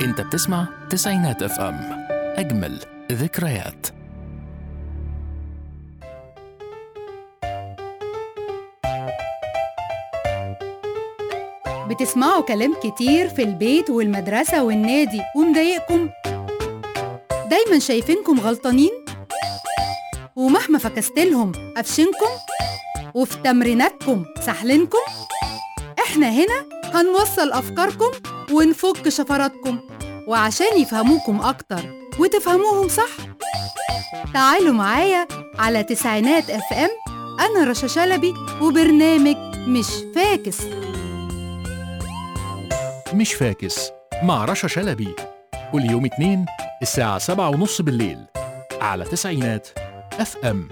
انت بتسمع تسعينات اف ام اجمل ذكريات بتسمعوا كلام كتير في البيت والمدرسة والنادي ومضايقكم دايما شايفينكم غلطانين ومهما فكستلهم قفشنكم وفي تمريناتكم سحلنكم احنا هنا هنوصل أفكاركم ونفك شفراتكم وعشان يفهموكم أكتر وتفهموهم صح تعالوا معايا على تسعينات اف ام أنا رشا شلبي وبرنامج مش فاكس مش فاكس مع رشا شلبي كل يوم اتنين الساعة سبعة ونص بالليل على تسعينات اف ام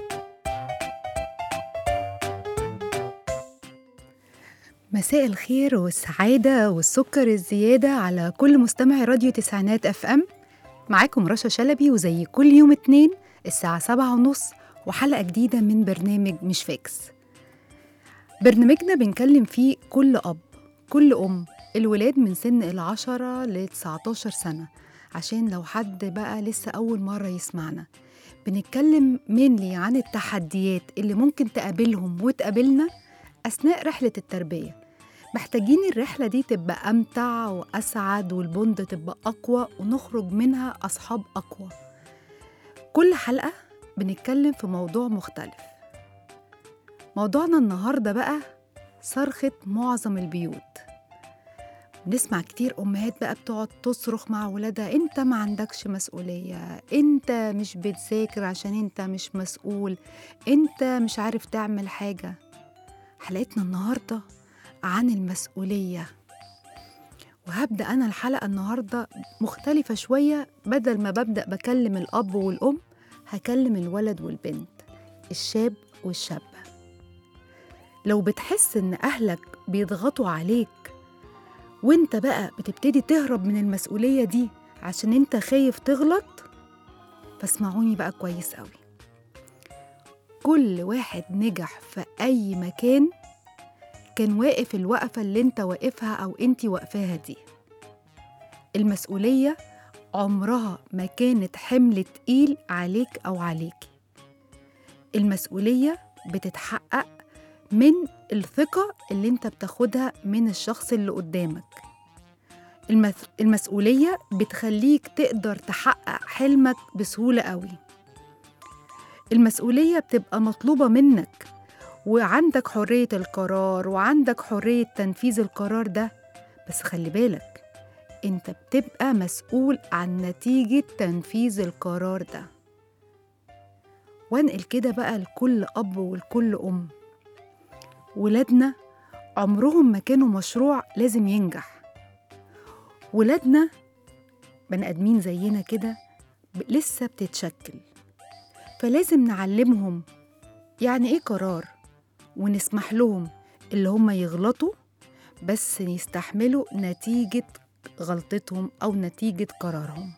مساء الخير والسعادة والسكر الزيادة على كل مستمع راديو تسعينات اف ام معاكم رشا شلبي وزي كل يوم اتنين الساعة سبعة ونص وحلقة جديدة من برنامج مش فاكس برنامجنا بنكلم فيه كل أب كل أم الولاد من سن العشرة ل 19 سنة عشان لو حد بقى لسه أول مرة يسمعنا بنتكلم مينلي عن التحديات اللي ممكن تقابلهم وتقابلنا أثناء رحلة التربية محتاجين الرحلة دي تبقى أمتع وأسعد والبند تبقى أقوى ونخرج منها أصحاب أقوى كل حلقة بنتكلم في موضوع مختلف موضوعنا النهاردة بقى صرخة معظم البيوت بنسمع كتير أمهات بقى بتقعد تصرخ مع ولادها أنت ما عندكش مسؤولية أنت مش بتذاكر عشان أنت مش مسؤول أنت مش عارف تعمل حاجة حلقتنا النهاردة عن المسؤولية وهبدأ أنا الحلقة النهاردة مختلفة شوية بدل ما ببدأ بكلم الأب والأم هكلم الولد والبنت الشاب والشابة لو بتحس إن أهلك بيضغطوا عليك وانت بقى بتبتدي تهرب من المسؤولية دي عشان انت خايف تغلط فاسمعوني بقى كويس قوي كل واحد نجح في أي مكان كان واقف الوقفة اللي انت واقفها أو انت واقفاها دي المسؤولية عمرها ما كانت حمل تقيل عليك أو عليكي المسؤولية بتتحقق من الثقة اللي انت بتاخدها من الشخص اللي قدامك المس... المسؤولية بتخليك تقدر تحقق حلمك بسهولة قوي المسؤولية بتبقى مطلوبة منك وعندك حرية القرار وعندك حرية تنفيذ القرار ده بس خلي بالك انت بتبقى مسؤول عن نتيجة تنفيذ القرار ده وانقل كده بقى لكل أب ولكل أم ولادنا عمرهم ما كانوا مشروع لازم ينجح ولادنا بني آدمين زينا كده ب- لسه بتتشكل فلازم نعلمهم يعني إيه قرار ونسمح لهم اللي هم يغلطوا بس يستحملوا نتيجة غلطتهم أو نتيجة قرارهم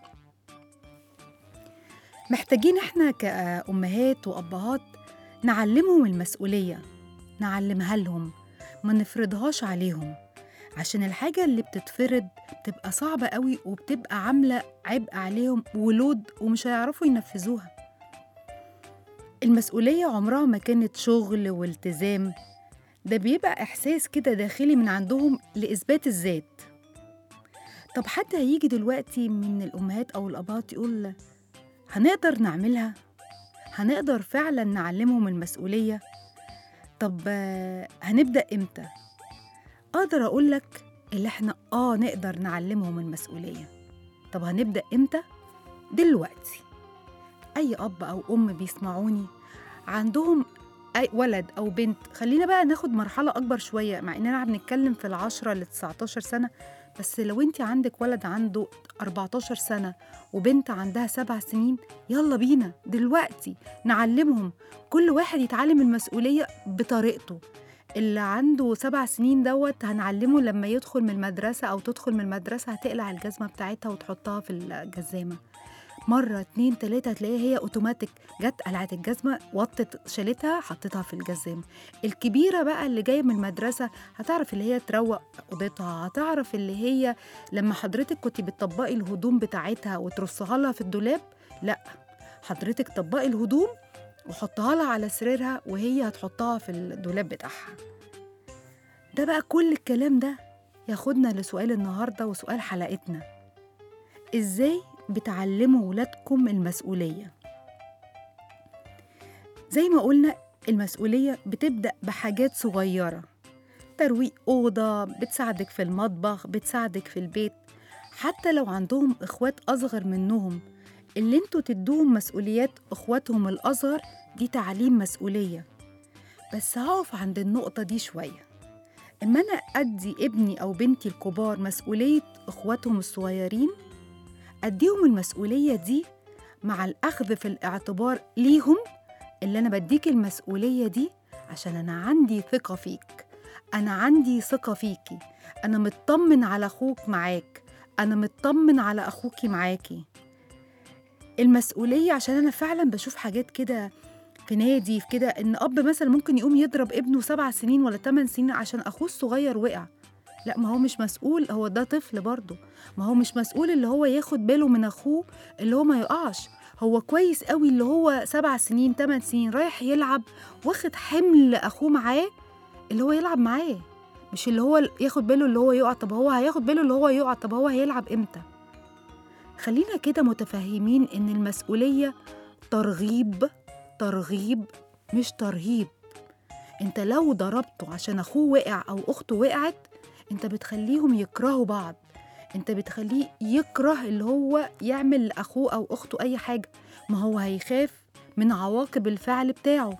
محتاجين احنا كأمهات وأبهات نعلمهم المسؤولية نعلمها لهم ما نفرضهاش عليهم عشان الحاجة اللي بتتفرض بتبقى صعبة قوي وبتبقى عاملة عبء عليهم ولود ومش هيعرفوا ينفذوها المسؤولية عمرها ما كانت شغل والتزام ده بيبقى إحساس كده داخلي من عندهم لإثبات الذات طب حد هيجي دلوقتي من الأمهات أو الأبهات يقول هنقدر نعملها؟ هنقدر فعلا نعلمهم المسؤولية؟ طب آه، هنبدأ إمتى؟ أقدر أقول لك اللي إحنا آه نقدر نعلمهم المسؤولية طب هنبدأ إمتى؟ دلوقتي أي أب أو أم بيسمعوني عندهم أي ولد أو بنت خلينا بقى ناخد مرحلة أكبر شوية مع إننا بنتكلم في العشرة ل 19 سنة بس لو أنت عندك ولد عنده 14 سنة وبنت عندها سبع سنين يلا بينا دلوقتي نعلمهم كل واحد يتعلم المسؤولية بطريقته اللي عنده سبع سنين دوت هنعلمه لما يدخل من المدرسة أو تدخل من المدرسة هتقلع الجزمة بتاعتها وتحطها في الجزامة مرة اتنين تلاتة هتلاقيها هي اوتوماتيك جت قلعت الجزمة وطت شالتها حطيتها في الجزام الكبيرة بقى اللي جاية من المدرسة هتعرف اللي هي تروق أوضتها هتعرف اللي هي لما حضرتك كنت بتطبقي الهدوم بتاعتها وترصها لها في الدولاب لا حضرتك طبقي الهدوم وحطها لها على سريرها وهي هتحطها في الدولاب بتاعها ده بقى كل الكلام ده ياخدنا لسؤال النهاردة وسؤال حلقتنا ازاي بتعلموا ولادكم المسؤولية زي ما قلنا المسؤولية بتبدأ بحاجات صغيرة ترويق أوضة بتساعدك في المطبخ بتساعدك في البيت حتى لو عندهم إخوات أصغر منهم اللي انتوا تدوهم مسؤوليات إخواتهم الأصغر دي تعليم مسؤولية بس هقف عند النقطة دي شوية إما أنا أدي ابني أو بنتي الكبار مسؤولية إخواتهم الصغيرين أديهم المسؤولية دي مع الأخذ في الاعتبار ليهم اللي أنا بديك المسؤولية دي عشان أنا عندي ثقة فيك أنا عندي ثقة فيكي أنا مطمن على أخوك معاك أنا مطمن على أخوكي معاكي المسؤولية عشان أنا فعلا بشوف حاجات كده في نادي في كده إن أب مثلا ممكن يقوم يضرب ابنه سبع سنين ولا ثمان سنين عشان أخوه الصغير وقع لا ما هو مش مسؤول هو ده طفل برضه ما هو مش مسؤول اللي هو ياخد باله من أخوه اللي هو ما يقعش هو كويس قوي اللي هو سبع سنين ثمان سنين رايح يلعب واخد حمل أخوه معاه اللي هو يلعب معاه مش اللي هو ياخد باله اللي هو يقع طب هو هياخد باله اللي هو يقع طب هو هيلعب امتى خلينا كده متفهمين ان المسؤولية ترغيب ترغيب مش ترهيب انت لو ضربته عشان اخوه وقع او اخته وقعت انت بتخليهم يكرهوا بعض انت بتخليه يكره اللي هو يعمل لاخوه او اخته اي حاجة ما هو هيخاف من عواقب الفعل بتاعه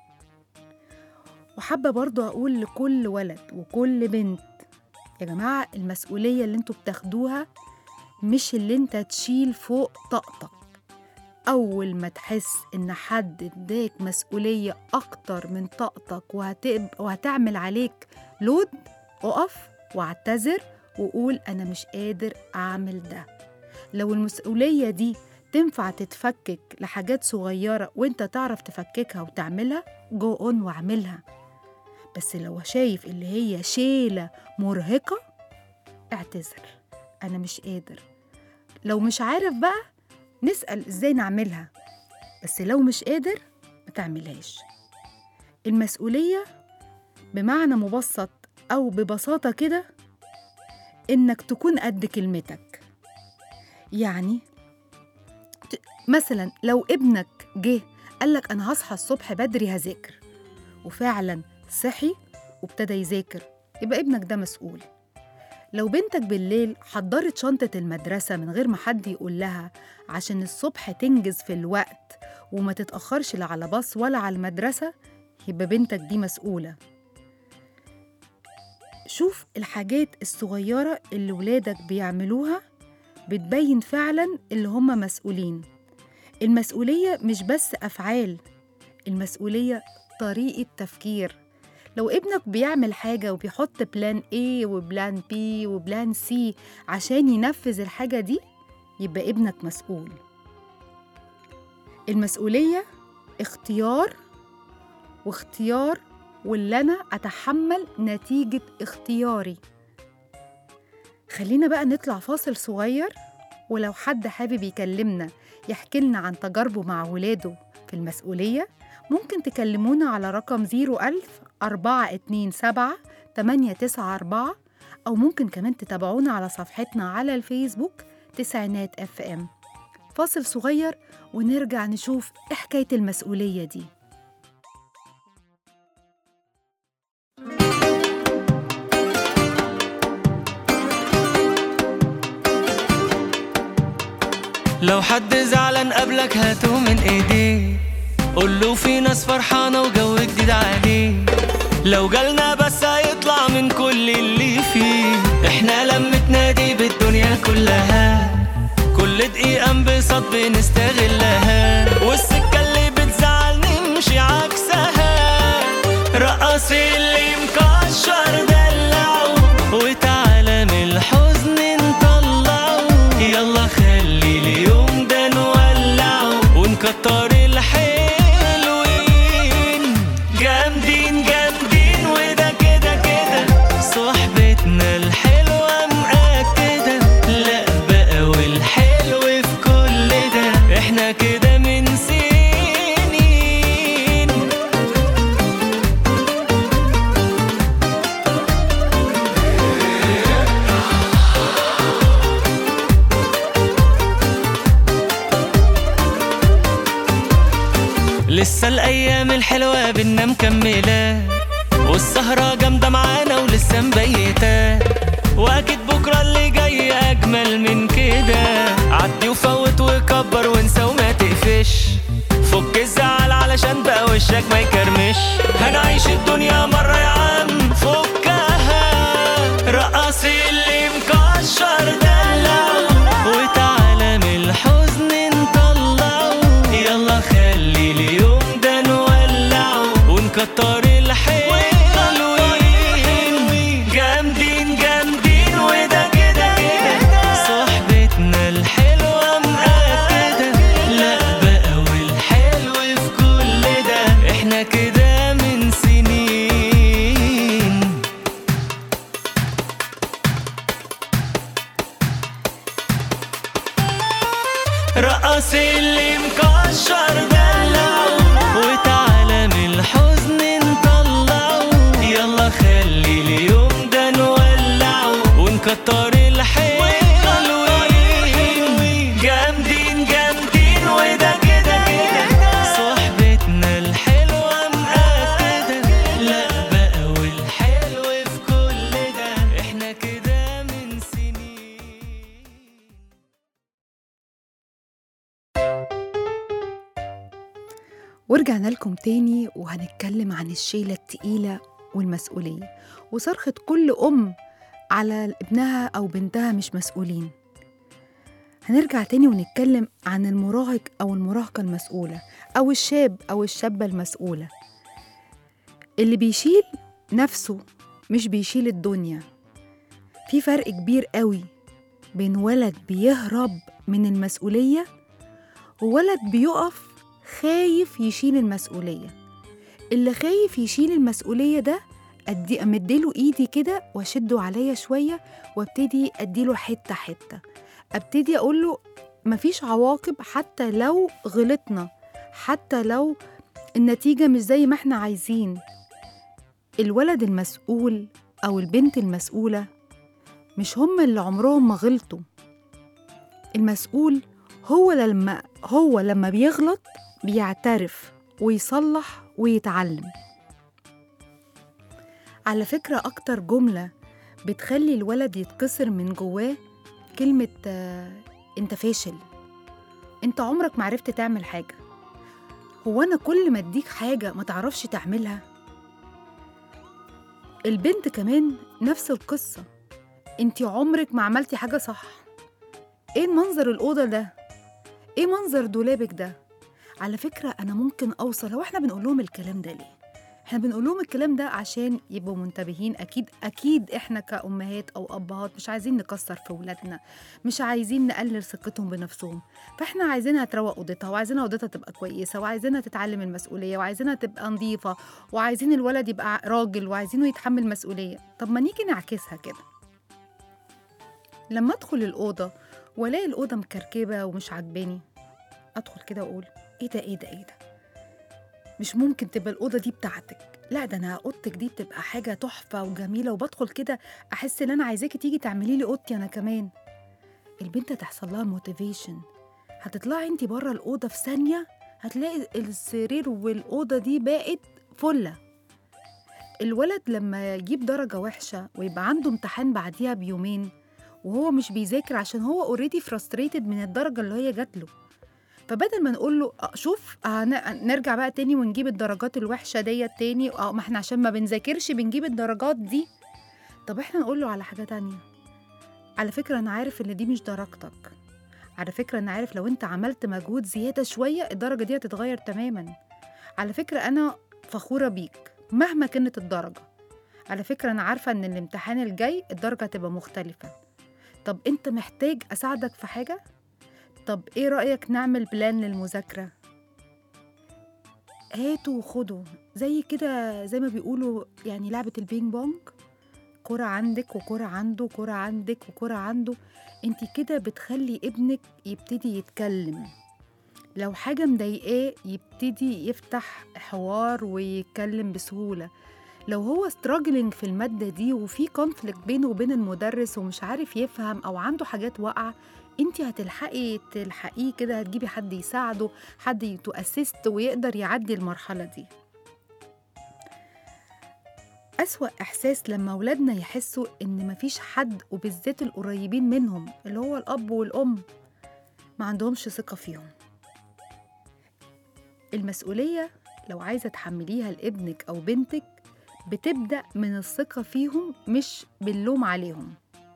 وحابة برضو أقول لكل ولد وكل بنت يا جماعة المسؤولية اللي انتوا بتاخدوها مش اللي انت تشيل فوق طاقتك أول ما تحس إن حد اداك مسؤولية أكتر من طاقتك وهتب... وهتعمل عليك لود أقف واعتذر وقول أنا مش قادر أعمل ده لو المسؤولية دي تنفع تتفكك لحاجات صغيرة وانت تعرف تفككها وتعملها جو اون واعملها بس لو شايف اللي هي شيلة مرهقة اعتذر أنا مش قادر لو مش عارف بقى نسأل ازاي نعملها بس لو مش قادر ما تعملهاش المسؤولية بمعنى مبسط أو ببساطة كده إنك تكون قد كلمتك يعني ت- مثلا لو ابنك جه قالك أنا هصحى الصبح بدري هذاكر وفعلا صحي وابتدى يذاكر يبقى ابنك ده مسؤول لو بنتك بالليل حضرت شنطة المدرسة من غير ما حد يقول لها عشان الصبح تنجز في الوقت وما تتأخرش لا على باص ولا على المدرسة يبقى بنتك دي مسؤولة شوف الحاجات الصغيرة اللي ولادك بيعملوها بتبين فعلا اللي هم مسؤولين المسؤولية مش بس أفعال المسؤولية طريقة تفكير لو ابنك بيعمل حاجة وبيحط بلان A وبلان B وبلان C عشان ينفذ الحاجة دي يبقى ابنك مسؤول المسؤولية اختيار واختيار واللي أنا أتحمل نتيجة اختياري خلينا بقى نطلع فاصل صغير ولو حد حابب يكلمنا يحكي لنا عن تجاربه مع ولاده في المسؤولية ممكن تكلمونا على رقم 01000 427 894 أو ممكن كمان تتابعونا على صفحتنا على الفيسبوك تسعينات اف ام فاصل صغير ونرجع نشوف إيه حكاية المسؤولية دي لو حد زعلان قبلك هاته من ايديه قول له في ناس فرحانه وجو جديد عليه لو جالنا بس هيطلع من كل اللي فيه احنا لمتنا دي بالدنيا كلها كل دقيقة انبساط بنستغلها والسكة اللي بتزعل نمشي عكسها رقص اللي مكشر دلعه وتعالى من الحزن نطلعه يلا خلي اليوم ده نولعه صحبتنا الحلوة مأكدة لا بقى والحلو في كل ده احنا كده من سنين لسه الأيام الحلوة بينا مكملة والسهرة جامدة معانا ولسه مبيتة وأكيد بكرة اللي جاي أجمل من كده عدي وفوت وكبر وانسى وما تقفش فك الزعل علشان بقى وشك ما يكرمش هنعيش الدنيا مرة يا عم فكها رقص اللي مكشر دلع وتعالى من الحزن نطلعه يلا خلي اليوم ده نولعه ونكتر الحلوين جامدين جامدين وده كده كده صحبتنا الحلوة مأكدة لا بقى والحلو في كل ده احنا كده من سنين رقص اللي مكشر دلعه وتعالى من الحزن نطلعه يلا خلي اليوم ده نولعه ونكتر الحلوين جامدين جامدين وده كده كده صحبتنا الحلوة مأكدة لا بقى والحلو في كل ده احنا كده من سنين ورجعنا لكم تاني وهنتكلم عن الشيلة التقيلة والمسؤولية وصرخة كل أم على ابنها أو بنتها مش مسؤولين هنرجع تاني ونتكلم عن المراهق أو المراهقة المسؤولة أو الشاب أو الشابة المسؤولة اللي بيشيل نفسه مش بيشيل الدنيا في فرق كبير قوي بين ولد بيهرب من المسؤولية وولد بيقف خايف يشيل المسؤولية اللي خايف يشيل المسؤولية ده أدي أمدله إيدي كده وأشده عليا شوية وابتدي أديله حتة حتة أبتدي أقوله مفيش عواقب حتى لو غلطنا حتى لو النتيجة مش زي ما احنا عايزين الولد المسؤول أو البنت المسؤولة مش هم اللي عمرهم ما غلطوا المسؤول هو لما هو لما بيغلط بيعترف ويصلح ويتعلم على فكرة أكتر جملة بتخلي الولد يتكسر من جواه كلمة آه، أنت فاشل أنت عمرك ما عرفت تعمل حاجة هو أنا كل ما أديك حاجة ما تعرفش تعملها البنت كمان نفس القصة أنت عمرك ما عملتي حاجة صح إيه المنظر الأوضة ده ايه منظر دولابك ده على فكرة أنا ممكن أوصل هو إحنا بنقول لهم الكلام ده ليه؟ إحنا بنقول لهم الكلام ده عشان يبقوا منتبهين أكيد أكيد إحنا كأمهات أو أبهات مش عايزين نكسر في ولادنا مش عايزين نقلل ثقتهم بنفسهم فإحنا عايزينها تروق أوضتها وعايزينها أوضتها تبقى كويسة وعايزينها تتعلم المسؤولية وعايزينها تبقى نظيفة وعايزين الولد يبقى راجل وعايزينه يتحمل مسؤولية طب ما نيجي نعكسها كده لما أدخل الأوضة والاقي الأوضة مكركبة ومش عاجباني ادخل كده واقول ايه ده ايه ده ايه ده مش ممكن تبقى الاوضه دي بتاعتك لا ده انا اوضتك دي بتبقى حاجه تحفه وجميله وبدخل كده احس ان انا عايزاكي تيجي تعملي لي اوضتي انا كمان البنت هتحصل لها موتيفيشن هتطلعي انت بره الاوضه في ثانيه هتلاقي السرير والاوضه دي بقت فله الولد لما يجيب درجه وحشه ويبقى عنده امتحان بعديها بيومين وهو مش بيذاكر عشان هو اوريدي فرستريتد من الدرجه اللي هي جات له فبدل ما نقول له آه، شوف هن- نرجع بقى تاني ونجيب الدرجات الوحشه ديت تاني اه ما احنا عشان ما بنذاكرش بنجيب الدرجات دي طب احنا نقول له على حاجه تانية على فكره انا عارف ان دي مش درجتك على فكره انا عارف لو انت عملت مجهود زياده شويه الدرجه دي هتتغير تماما على فكره انا فخوره بيك مهما كانت الدرجه على فكره انا عارفه ان الامتحان الجاي الدرجه هتبقى مختلفه طب انت محتاج اساعدك في حاجه طب ايه رأيك نعمل بلان للمذاكرة؟ هاتوا وخدوا زي كده زي ما بيقولوا يعني لعبة البينج بونج كرة عندك وكرة عنده كرة عندك وكرة عنده انت كده بتخلي ابنك يبتدي يتكلم لو حاجة مضايقاه يبتدي يفتح حوار ويتكلم بسهولة لو هو ستراجلينج في المادة دي وفي كونفليكت بينه وبين المدرس ومش عارف يفهم أو عنده حاجات واقعة انت هتلحقي تلحقيه كده هتجيبي حد يساعده حد تؤسست ويقدر يعدي المرحلة دي أسوأ إحساس لما أولادنا يحسوا إن مفيش حد وبالذات القريبين منهم اللي هو الأب والأم ما عندهمش ثقة فيهم المسؤولية لو عايزة تحمليها لابنك أو بنتك بتبدأ من الثقة فيهم مش باللوم عليهم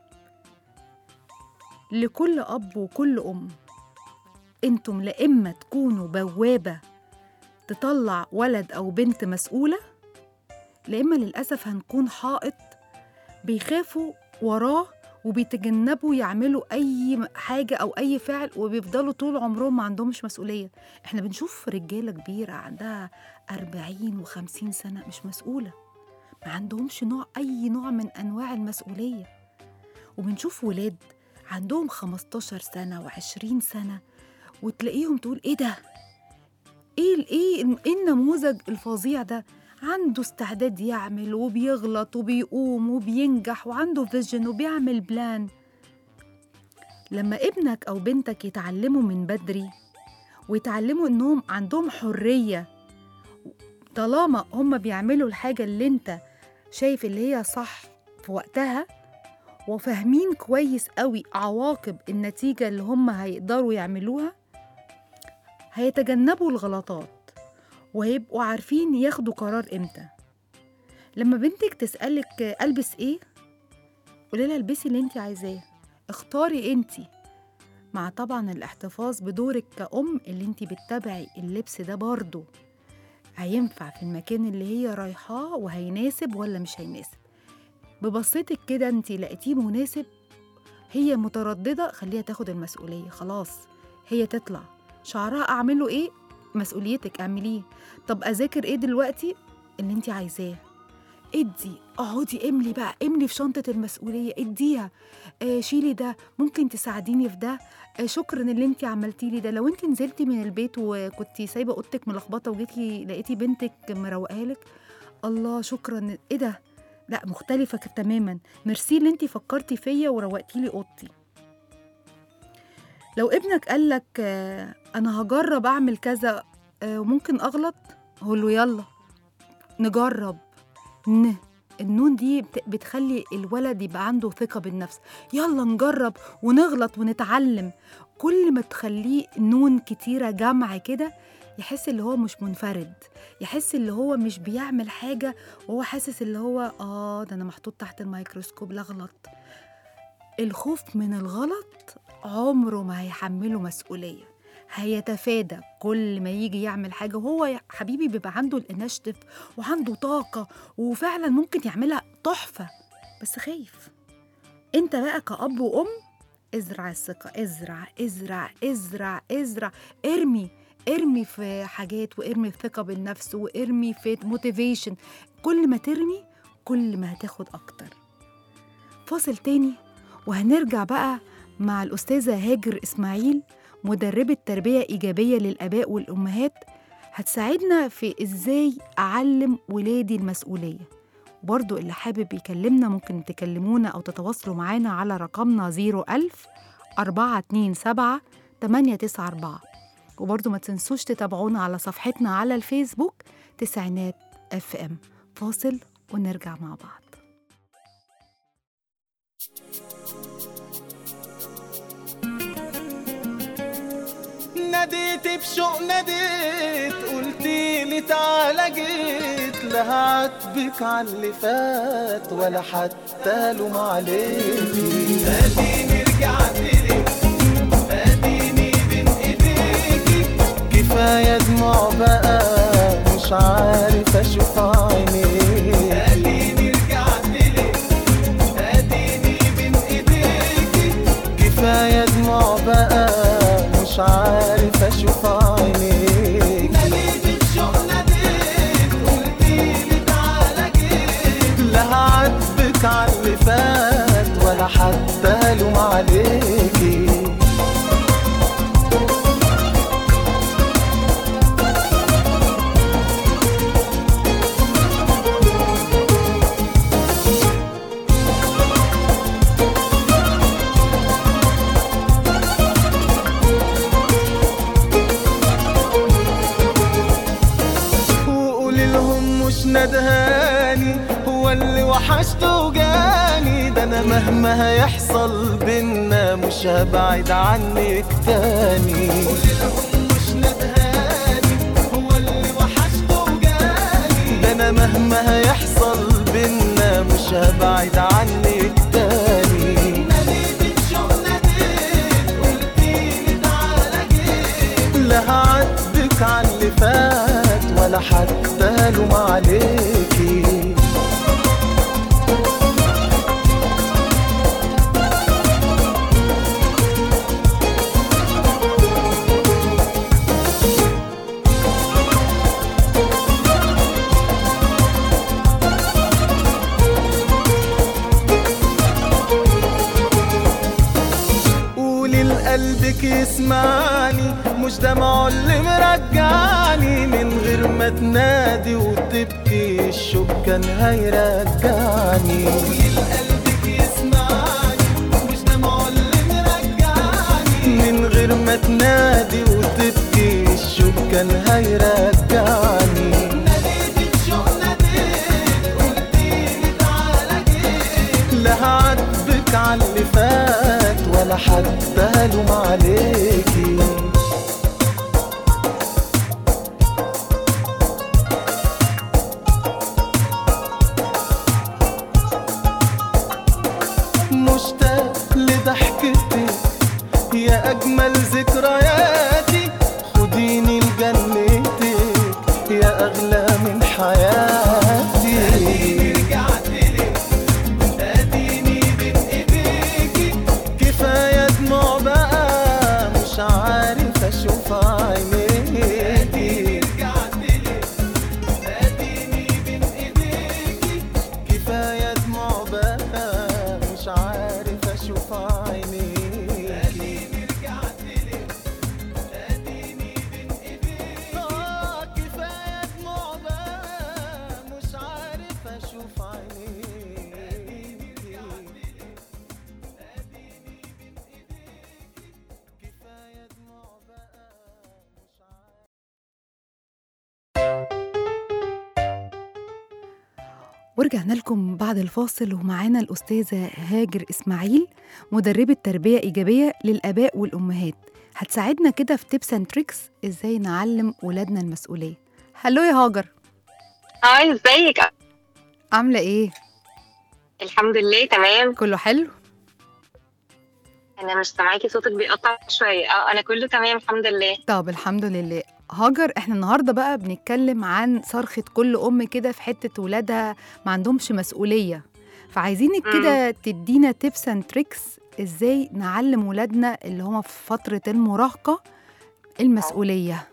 لكل أب وكل أم انتم لا إما تكونوا بوابة تطلع ولد أو بنت مسؤولة لا إما للأسف هنكون حائط بيخافوا وراه وبيتجنبوا يعملوا أي حاجة أو أي فعل وبيفضلوا طول عمرهم ما عندهمش مسؤولية إحنا بنشوف رجالة كبيرة عندها أربعين وخمسين سنة مش مسؤولة ما عندهمش نوع أي نوع من أنواع المسؤولية وبنشوف ولاد عندهم 15 سنة و20 سنة وتلاقيهم تقول إيه ده؟ إيه إيه إيه النموذج الفظيع ده؟ عنده استعداد يعمل وبيغلط وبيقوم وبينجح وعنده فيجن وبيعمل بلان لما ابنك أو بنتك يتعلموا من بدري ويتعلموا إنهم عندهم حرية طالما هم بيعملوا الحاجة اللي انت شايف اللي هي صح في وقتها وفاهمين كويس قوي عواقب النتيجة اللي هم هيقدروا يعملوها هيتجنبوا الغلطات وهيبقوا عارفين ياخدوا قرار امتى لما بنتك تسألك ألبس ايه قولي لها البسي اللي انت عايزاه اختاري انت مع طبعا الاحتفاظ بدورك كأم اللي انت بتتابعي اللبس ده برضه هينفع في المكان اللي هي رايحاه وهيناسب ولا مش هيناسب ببصتك كده انت لقيتيه مناسب هي مترددة خليها تاخد المسؤولية خلاص هي تطلع شعرها أعمله إيه مسؤوليتك اعمليه طب أذاكر إيه دلوقتي اللي انت عايزاه ادي اقعدي املي بقى املي في شنطة المسؤولية اديها آه شيلي ده ممكن تساعديني في ده آه شكرا اللي انت عملتي لي ده لو انت نزلتي من البيت وكنتي سايبة اوضتك ملخبطة وجيتي لقيتي بنتك مروقاها لك الله شكرا ايه ده لا مختلفة تماما ميرسي اللي انت فكرتي فيا وروقتي لي اوضتي لو ابنك قالك آه انا هجرب اعمل كذا آه وممكن اغلط قول له يلا نجرب ن النون دي بتخلي الولد يبقى عنده ثقة بالنفس يلا نجرب ونغلط ونتعلم كل ما تخليه نون كتيرة جمع كده يحس اللي هو مش منفرد يحس اللي هو مش بيعمل حاجة وهو حاسس اللي هو آه ده أنا محطوط تحت الميكروسكوب لا غلط الخوف من الغلط عمره ما هيحمله مسؤولية هيتفادى كل ما يجي يعمل حاجة وهو حبيبي بيبقى عنده الانشتف وعنده طاقة وفعلا ممكن يعملها تحفة بس خايف انت بقى كأب وأم ازرع الثقة ازرع ازرع ازرع ازرع ارمي ارمي في حاجات وارمي في ثقة بالنفس وارمي في موتيفيشن كل ما ترمي كل ما هتاخد أكتر فاصل تاني وهنرجع بقى مع الأستاذة هاجر إسماعيل مدربة تربية إيجابية للآباء والأمهات هتساعدنا في إزاي أعلم ولادي المسؤولية برضو اللي حابب يكلمنا ممكن تكلمونا أو تتواصلوا معانا على رقمنا 01000 427 894 وبرضو ما تنسوش تتابعونا على صفحتنا على الفيسبوك تسعينات اف ام فاصل ونرجع مع بعض ناديت بشوق ناديت قلتيلي تعالى جيت لا هعاتبك على اللي فات ولا حتى لوم عليكي اديني رجعت لك اديني بين ايديكي كفايه دموع بقى مش عارف اشوف عينيك اديني رجعت لك اديني بين ايديكي كفايه دموع بقى مش عارف اشوف عينيك ناديت الشوق ناديت قلتيلي تعالى جيت لا هعاتبك على اللي ولا حتى لوم عليكي وقولي لهم مش ندهاني هو اللي وحشته وجاني ده انا مهما هيحصل بينا مش هبعد عنك تاني قولي لهم مش ندهاني هو اللي وحشته وجاني ده انا مهما هيحصل بينا مش هبعد عنك تاني ناديتك شوق ناديت قلتيلي تعالى جيت لا هعاتبك على اللي فات ولا حتى لوم عليكي قولي لقلبك يسمعني مش دمعه اللي مرجعني من غير ما تنادي وتبكي الشوق كان هيرجعني قولي لقلبك يسمعني مش دمعه اللي مرجعني من غير ما تنادي وتبكي الشوق كان هيرجعني ناديتك شوق ناديت قلتيلي تعالى جيت لا هعاتبك على اللي فات ولا حتى لوم عليكي مشتاق لضحكتك يا أجمل ذكرياتي خديني لجنتك يا أغلى من حياتي رجعت لك اديني بين ايديكي كفايه دموع بقى مش عارف اشوف عينيكي رجعت لك اديني بين ايديكي كفايه دموع بقى مش عارف اشوف عينيكي اديني رجعت لك اديني بين ايديكي اه كفايه دموع بقى مش عارف اشوف عينيكي كفايه دموع بقى مش عارف ورجعنا لكم بعد الفاصل ومعانا الأستاذة هاجر إسماعيل مدربة تربية إيجابية للآباء والأمهات هتساعدنا كده في تيبس اند تريكس إزاي نعلم ولادنا المسؤولية هلو يا هاجر هاي ازيك عاملة إيه؟ الحمد لله تمام كله حلو؟ انا مش سامعاكي صوتك بيقطع شويه اه انا كله تمام الحمد لله طب الحمد لله هاجر احنا النهارده بقى بنتكلم عن صرخة كل أم كده في حتة ولادها ما عندهمش مسؤولية فعايزينك مم. كده تدينا تيبس اند تريكس ازاي نعلم ولادنا اللي هما في فترة المراهقة المسؤولية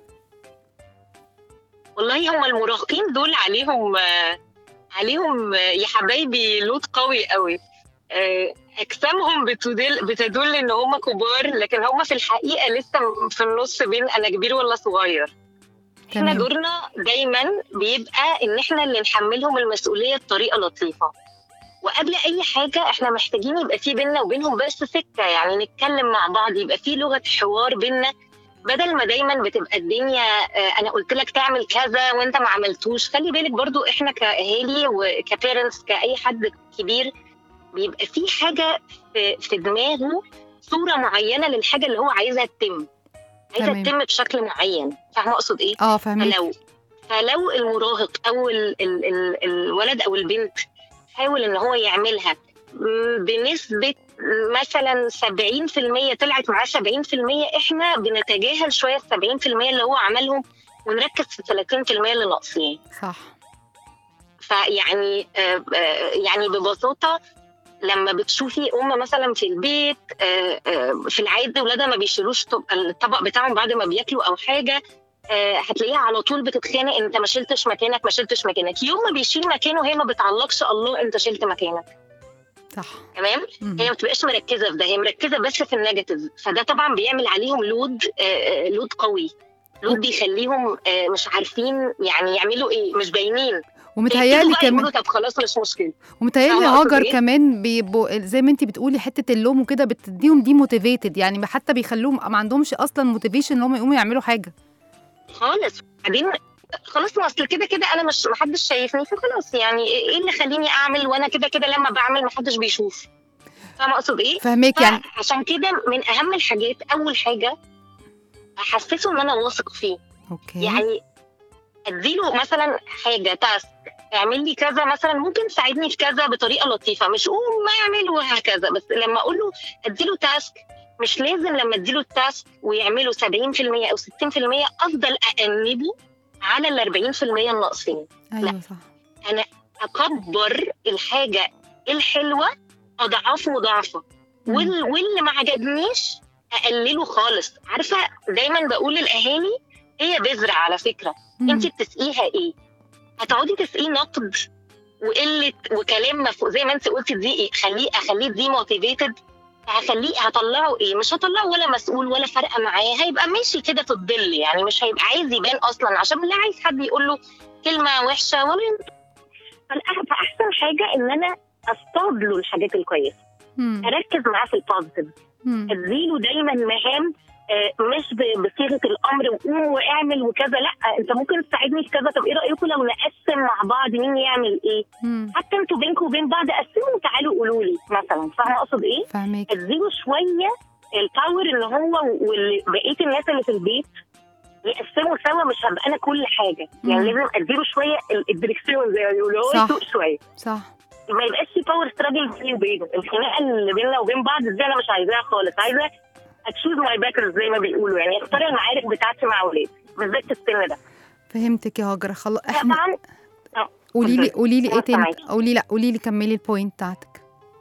والله هم المراهقين دول عليهم آه، عليهم آه، يا حبايبي لود قوي قوي آه، اجسامهم بتدل بتدل ان هم كبار لكن هم في الحقيقه لسه في النص بين انا كبير ولا صغير احنا تمام. دورنا دايما بيبقى ان احنا اللي نحملهم المسؤوليه بطريقه لطيفه وقبل اي حاجه احنا محتاجين يبقى في بينا وبينهم بس سكه يعني نتكلم مع بعض يبقى في لغه حوار بينا بدل ما دايما بتبقى الدنيا آه، انا قلت لك تعمل كذا وانت ما عملتوش خلي بالك برضو احنا كاهالي وكبيرنتس كاي حد كبير بيبقى في حاجه في, في دماغه صوره معينه للحاجه اللي هو عايزها تتم عايزها تمام. تتم بشكل معين فاهمه اقصد ايه اه فهمت فلو فلو المراهق او ال ال ال الولد او البنت حاول ان هو يعملها م، بنسبه مثلا 70% طلعت معاه 70% احنا بنتجاهل شويه ال 70% اللي هو عملهم ونركز في ال 30% اللي ناقصين صح فيعني آه، آه، يعني ببساطه لما بتشوفي ام مثلا في البيت آه، آه، في العادي ولادها ما بيشيلوش طب- الطبق بتاعهم بعد ما بياكلوا او حاجه آه، هتلاقيها على طول بتتخانق انت ما شلتش مكانك ما شلتش مكانك يوم ما بيشيل مكانه هي ما بتعلقش الله انت شلت مكانك صح تمام مم. هي ما بتبقاش مركزه في ده هي مركزه بس في النيجاتيف فده طبعا بيعمل عليهم لود آه، آه، لود قوي لود بيخليهم آه، مش عارفين يعني يعملوا ايه مش باينين ومتهيألي يبتدوا بقى كمان يقولوا طب خلاص مش مشكله ومتهيألي فاهمة أقصد هاجر إيه؟ كمان بيبقوا زي ما انت بتقولي حته اللوم وكده بتديهم دي موتيفيتد يعني حتى بيخلوهم ما عندهمش اصلا موتيفيشن ان هم يقوموا يعملوا حاجه خالص بعدين خلاص ما اصل كده كده انا مش محدش شايفني فخلاص يعني ايه اللي خليني اعمل وانا كده كده لما بعمل محدش بيشوف فاهمه اقصد ايه؟ فاهمك يعني عشان كده من اهم الحاجات اول حاجه احسسه ان انا واثق فيه اوكي يعني اديله مثلا حاجه تاسك اعمل لي كذا مثلا ممكن تساعدني في كذا بطريقه لطيفه مش قوم ما يعمل وهكذا بس لما اقول له اديله تاسك مش لازم لما اديله التاسك ويعمله 70% او 60% افضل اانبه على ال 40% الناقصين ايوه صح اكبر الحاجه الحلوه اضعاف مضاعفه مم. وال... واللي ما عجبنيش اقلله خالص عارفه دايما بقول للاهالي هي بذره على فكره مم. انت بتسقيها ايه هتقعدي تسقيه نقد وقله وكلام مفهوم زي ما انت قلتي دي ايه خليه اخليه دي موتيفيتد هخليه هطلعه ايه مش هطلعه ولا مسؤول ولا فارقه معاه هيبقى ماشي كده في الظل يعني مش هيبقى عايز يبان اصلا عشان لا عايز حد يقول له كلمه وحشه ولا فالأح- فاحسن حاجه ان انا اصطاد له الحاجات الكويسه مم. اركز معاه في البوزيتيف مم. اديله دايما مهام آه، مش ب- بصيغه الامر وقوم واعمل وكذا لا انت ممكن تساعدني في كذا طب ايه رايكم لو نقسم مع بعض مين يعمل ايه مم. حتى انتوا بينكم وبين بعض قسموا وتعالوا قولوا لي مثلا فاهمه اقصد ايه فاهمك اديله شويه الباور ان هو وبقيه الناس اللي في البيت يقسموا سوا مش هبقى انا كل حاجه يعني مم. لازم اديله شويه ال- الدركسيون زي ما بيقولوا هو صح. يسوق شويه صح ما يبقاش في باور ستراجل بيني وبينه الخناقه اللي بيننا وبين بعض دي انا مش عايزاها خالص عايزه اتشوز ماي باكرز زي ما بيقولوا يعني اختار المعارك بتاعتي مع اولادي بالذات في السن ده فهمتك يا هاجر خلاص احنا طبعا قولي لي اتفضلي. قولي لي ايه أنا تاني سامعاكي. قولي لا قولي لي كملي البوينت بتاعتك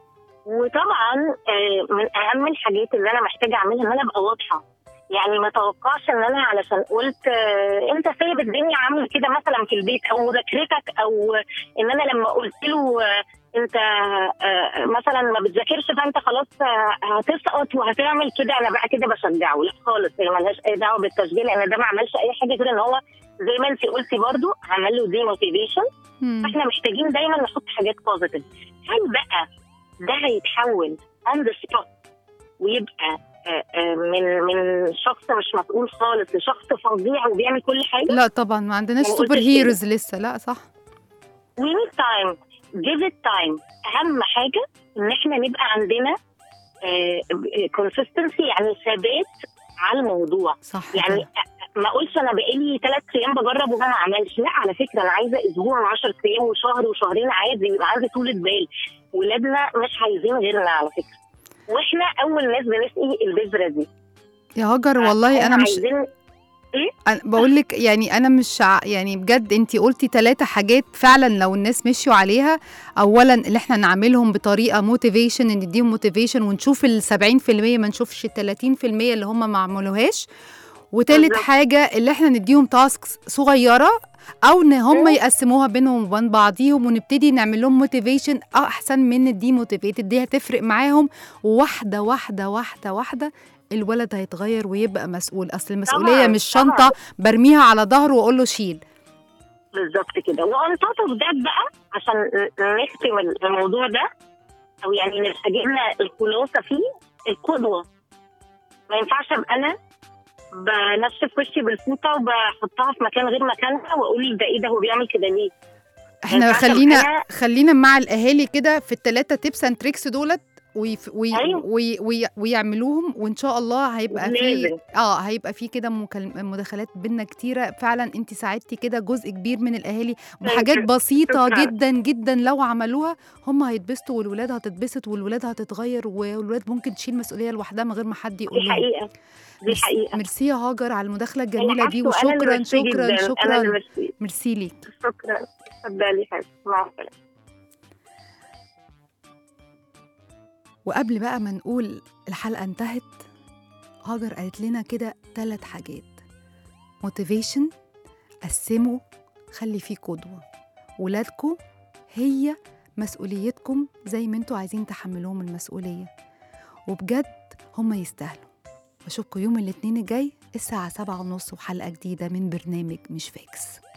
وطبعا آه، من اهم الحاجات اللي انا محتاجه اعملها ان انا ابقى واضحه يعني ما توقعش ان انا علشان قلت آه، انت سايب الدنيا عامل كده مثلا في البيت او مذاكرتك او ان انا لما قلت له آه، انت آه، مثلا ما بتذاكرش فانت خلاص آه، هتسقط وهتعمل كده انا بقى كده بشجعه لا خالص هي ملهاش اي دعوه بالتشجيع لان ده ما عملش اي حاجه غير ان هو زي ما انت قلتي برضو عمل له دي موتيفيشن مم. فاحنا محتاجين دايما نحط حاجات بوزيتيف هل بقى ده هيتحول اون ذا سبوت ويبقى آه، آه، من من شخص مش مسؤول خالص لشخص فظيع وبيعمل كل حاجه لا طبعا ما عندناش ما سوبر قلتش كده. هيروز لسه لا صح we need time give it time اهم حاجه ان احنا نبقى عندنا كونسستنسي يعني ثبات على الموضوع صح يعني كده. ما اقولش انا بقالي ثلاث ايام بجرب وهو ما عملش لا على فكره انا عايزه اسبوع و10 ايام وشهر وشهرين عادي يبقى عندي طولة بال ولادنا مش عايزين غيرنا على فكره واحنا اول ناس بنسقي البذره دي يا هاجر والله انا هم مش عايزين أنا بقول لك يعني انا مش ع- يعني بجد انت قلتي ثلاثة حاجات فعلا لو الناس مشيوا عليها اولا اللي احنا نعملهم بطريقه موتيفيشن نديهم موتيفيشن ونشوف ال 70% ما نشوفش ال 30% اللي هم ما عملوهاش وتالت بالظبط. حاجه اللي احنا نديهم تاسكس صغيره او ان هم مم. يقسموها بينهم وبين بعضيهم ونبتدي نعمل لهم موتيفيشن احسن من الدي موتيفيتد دي هتفرق معاهم واحده واحده واحده واحده الولد هيتغير ويبقى مسؤول اصل المسؤوليه طبعاً، مش طبعاً. شنطه برميها على ظهره واقول له شيل بالظبط كده وان توب اوف ذات بقى عشان نختم الموضوع ده او يعني نبقى جبنا الخلاصه فيه القدوه ما ينفعش ابقى انا بنشف وشي بالفوطه وبحطها في مكان غير مكانها واقول ده ايه ده هو بيعمل كده ليه؟ احنا ينفعش خلينا أبقى أنا- خلينا مع الاهالي كده في الثلاثه تيبس اند تريكس دولت ويف وي أيوة. وي وي ويعملوهم وان شاء الله هيبقى في لازم. اه هيبقى في كده مكالم- مداخلات بينا كتيره فعلا انت ساعدتي كده جزء كبير من الاهالي بحاجات شكراً. بسيطه شكراً. جدا جدا لو عملوها هم هيتبسطوا والولاد هتتبسط والولاد هتتغير والولاد ممكن تشيل مسؤوليه لوحدها من غير ما حد يقول دي لهم حقيقه دي ميرسي- حقيقه ميرسي يا هاجر على المداخله الجميله دي العفو، أنا اللي وشكرا ميرسي شكرا جداً. انا شكرا اللي ميرسي ميرسي ليك شكرا اتفضلي حبيبتي مع السلامه وقبل بقى ما نقول الحلقة انتهت هاجر قالت لنا كده ثلاث حاجات موتيفيشن قسموا خلي فيه قدوة ولادكم هي مسؤوليتكم زي ما انتوا عايزين تحملوهم المسؤولية وبجد هم يستاهلوا أشوفكم يوم الاثنين الجاي الساعة سبعة ونص وحلقة جديدة من برنامج مش فاكس